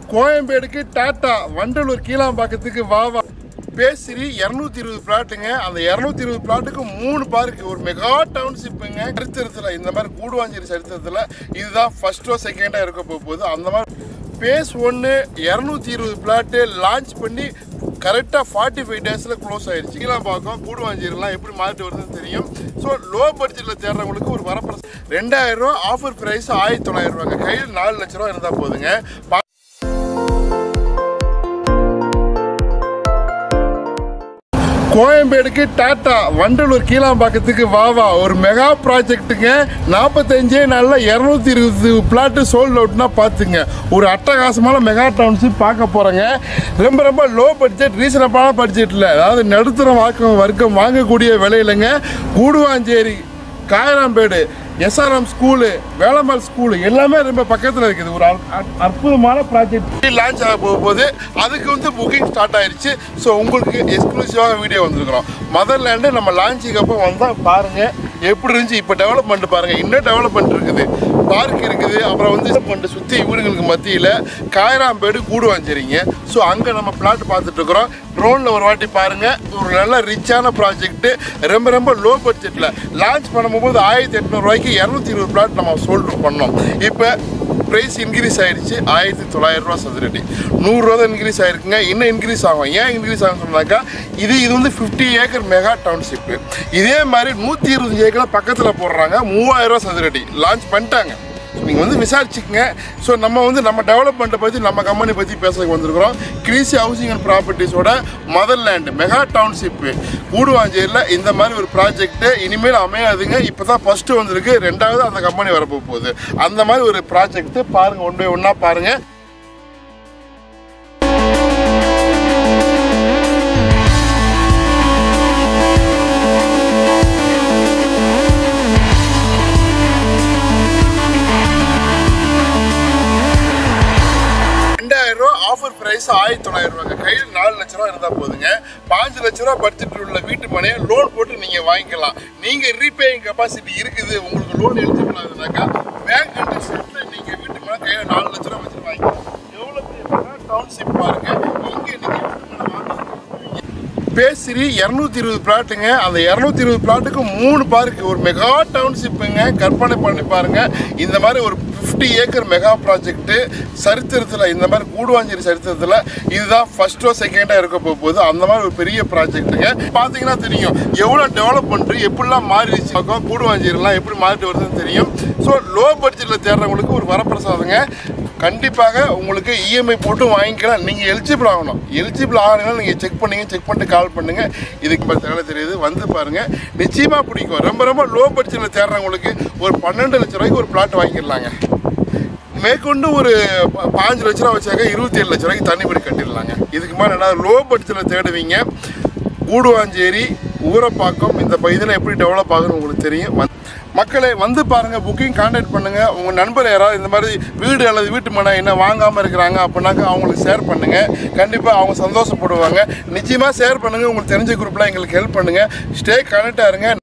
கோயம்பேடுக்கு tata Vandalur கீழாம்பாக்கத்துக்கு வாவா பேசிரி இரநூத்தி இருபது பிளாட்டுங்க அந்த இரநூத்தி இருபது பிளாட்டுக்கு மூணு பார்க்கு ஒரு மெகா டவுன்ஷிப்புங்க சரித்திரத்தில் இந்த மாதிரி கூடுவாஞ்சேரி சரித்திரத்தில் இதுதான் ஃபர்ஸ்டோ செகண்டாக இருக்க போக போகுது அந்த மாதிரி பேஸ் ஒன்று இரநூத்தி இருபது பிளாட்டு லான்ச் பண்ணி கரெக்டாக ஃபார்ட்டி ஃபைவ் டேஸில் க்ளோஸ் ஆயிடுச்சு கீழாம்பாக்கம் கூடுவாஞ்சேரிலாம் எப்படி மாறிட்டு வருதுன்னு தெரியும் ஸோ லோ பட்ஜெட்டில் தேடுறவங்களுக்கு ஒரு வரப்பிரச ரெண்டாயிரம் ரூபா ஆஃபர் ப்ரைஸ் ஆயிரத்தி தொள்ளாயிரம் ரூபாங்க கையில் நாலு லட்ச ரூபா இருந்தால் போதுங்க பா- கோயம்பேடுக்கு டாட்டா வண்டலூர் கீழாம்பாக்கத்துக்கு வாவா ஒரு மெகா ப்ராஜெக்ட்டுங்க நாற்பத்தஞ்சே நாளில் இரநூத்தி இருபது பிளாட்டு சோல்ட் அவுட்னா பார்த்துங்க ஒரு அட்டகாசமான மெகா டவுன்ஷிப் பார்க்க போகிறோங்க ரொம்ப ரொம்ப லோ பட்ஜெட் ரீசனபிளான பட்ஜெட்டில் அதாவது நடுத்தர வாக்கம் வர்க்கம் வாங்கக்கூடிய விலையிலங்க கூடுவாஞ்சேரி காயராம்பேடு எஸ்ஆர்எம் ஸ்கூலு வேளம்மாள் ஸ்கூலு எல்லாமே ரொம்ப பக்கத்தில் இருக்குது ஒரு அற்- அற்- அற்புதமான ப்ராஜெக்ட் லான்ச் ஆக போக போகுது அதுக்கு வந்து புக்கிங் ஸ்டார்ட் ஆயிருச்சு ஸோ உங்களுக்கு எக்ஸ்க்ளூசிவாக வீடியோ வந்திருக்கிறோம் மதர்லேண்டு நம்ம லான்ச்சுக்கு அப்போ வந்தால் பாருங்கள் எப்படி இருந்துச்சு இப்போ டெவலப்மெண்ட் பாருங்கள் இன்னும் டெவலப்மெண்ட் இருக்குது பார்க் இருக்குது அப்புறம் வந்து டெவலப்மெண்ட் சுற்றி வீடுங்களுக்கு மத்தியில் காயராம்பேடு கூடுவாஞ்சேரிங்க ஸோ அங்கே நம்ம பிளாட் பார்த்துட்டு இருக்கிறோம் ட்ரோனில் ஒரு வாட்டி பாருங்கள் ஒரு நல்ல ரிச்சான ப்ராஜெக்ட்டு ரொம்ப ரொம்ப லோ பட்ஜெட்டில் லான்ச் பண்ணும்போது ஆயிரத்தி எட்நூறுவாய்க்கு இரநூத்தி இருபது பிளாட் நம்ம சோல்டு பண்ணோம் இப்போ ப்ரைஸ் இன்க்ரீஸ் ஆயிடுச்சு ஆயிரத்தி தொள்ளாயிரம் ரூபா சதுரடி நூறுரூவா தான் இன்க்ரீஸ் ஆயிருக்குங்க இன்னும் இன்க்ரீஸ் ஆகும் ஏன் இன்க்ரீஸ் ஆகும் சொன்னாக்கா இது இது வந்து ஃபிஃப்டி ஏக்கர் மெகா டவுன்ஷிப்பு இதே மாதிரி நூற்றி இருபது ஏக்கர் பக்கத்தில் போடுறாங்க மூவாயிரம் ரூபா சதுரடி லான்ச் பண்ணிட்டாங்க நீங்கள் வந்து விசாரிச்சுக்கங்க ஸோ நம்ம வந்து நம்ம டெவலப்மெண்ட்டை பற்றி நம்ம கம்பெனி பற்றி பேச வந்திருக்கிறோம் கிரீசி ஹவுசிங் அண்ட் ப்ராப்பர்ட்டிஸோட மதர் லேண்டு மெகா டவுன்ஷிப்பு கூடுவாஞ்சேரியில் இந்த மாதிரி ஒரு ப்ராஜெக்ட்டு இனிமேல் அமையாதுங்க இப்போ தான் ஃபஸ்ட்டு வந்திருக்கு ரெண்டாவது அந்த கம்பெனி வரப்போ போகுது அந்த மாதிரி ஒரு ப்ராஜெக்ட்டு பாருங்கள் ஒன் பை ஒன்றா பாருங்கள் ரெண்டாயிரம் ரூபா ஆஃபர் பிரைஸ் ஆயிரத்தி தொள்ளாயிரம் ரூபாங்க கையில் நாலு லட்ச ரூபா இருந்தால் போதுங்க பாஞ்சு லட்ச ரூபா பட்ஜெட் உள்ள வீட்டு மனையை லோன் போட்டு நீங்கள் வாங்கிக்கலாம் நீங்கள் ரீபேயிங் கெப்பாசிட்டி இருக்குது உங்களுக்கு லோன் எலிஜிபிள் ஆகுதுனாக்கா பேங்க் இன்ட்ரெஸ்ட்டில் நீங்கள் வீட்டு மனை கையில் நாலு லட்ச ரூபா வச்சு வாங்கிக்கலாம் எவ்வளோ பெரிய டவுன்ஷிப் பாருங்க இங்கே நீங்கள் வீட்டு மனை வாங்குறது பேசிரி இரநூத்தி இருபது பிளாட்டுங்க அந்த இரநூத்தி இருபது பிளாட்டுக்கு மூணு பார்க்கு ஒரு மெகா டவுன்ஷிப்புங்க கற்பனை பண்ணி பாருங்க இந்த மாதிரி ஒரு ஃபிஃப்டி ஏக்கர் மெகா ப்ராஜெக்ட்டு சரித்திரத்தில் இந்த மாதிரி கூடுவாஞ்சேரி சரித்திரத்தில் இதுதான் ஃபர்ஸ்டோ செகண்டாக இருக்க போக போகுது அந்த மாதிரி ஒரு பெரிய ப்ராஜெக்ட்டுங்க பார்த்தீங்கன்னா தெரியும் எவ்வளோ டெவலப்மெண்ட் எப்படிலாம் மாறிடுச்சு பக்கம் கூடுவாஞ்சேரிலாம் எப்படி மாறிட்டு வருதுன்னு தெரியும் ஸோ லோ பட்ஜெட்டில் தேடுறவங்களுக்கு ஒரு வரப்பிரசாதங்க கண்டிப்பாக உங்களுக்கு இஎம்ஐ போட்டு வாங்கிக்கலாம் நீங்கள் எலிஜிபிள் ஆகணும் எலிஜிபிள் ஆகணும்னா நீங்கள் செக் பண்ணீங்க செக் பண்ணிட்டு கால் பண்ணுங்க இதுக்கு பற்றி வேலை தெரியுது வந்து பாருங்க நிச்சயமாக பிடிக்கும் ரொம்ப ரொம்ப லோ பட்ஜெட்டில் தேடுறவங்களுக்கு ஒரு பன்னெண்டு லட்ச ரூபாய்க்கு ஒரு பிளாட் வாங்கிடலாங்க மேற்கொண்டு ஒரு ப- பாஞ்சு லட்ச ரூபா வச்சாக்க இருபத்தி ஏழு லட்ச ரூபாய்க்கு தண்ணி படி கட்டிடலாங்க இதுக்கு மேலே என்ன லோ பட்ஜெட்டில் தேடுவீங்க கூடுவாஞ்சேரி ஊரப்பாக்கம் இந்த பகுதியில் எப்படி டெவலப் ஆகுதுன்னு உங்களுக்கு தெரியும் வந்து- மக்களே வந்து பாருங்க புக்கிங் கான்டாக்ட் பண்ணுங்க உங்க நண்பர் யாராவது இந்த மாதிரி வீடு அல்லது வீட்டு மனை என்ன வாங்காம இருக்கிறாங்க அப்படின்னாக்கா அவங்களுக்கு ஷேர் பண்ணுங்க கண்டிப்பா அவங்க சந்தோஷப்படுவாங்க நிச்சயமா ஷேர் பண்ணுங்க உங்களுக்கு தெரிஞ்ச குரூப்ல எங்களுக்கு ஹெல்ப் பண்ணுங்க ஸ்டே கனெக்டா இருங்க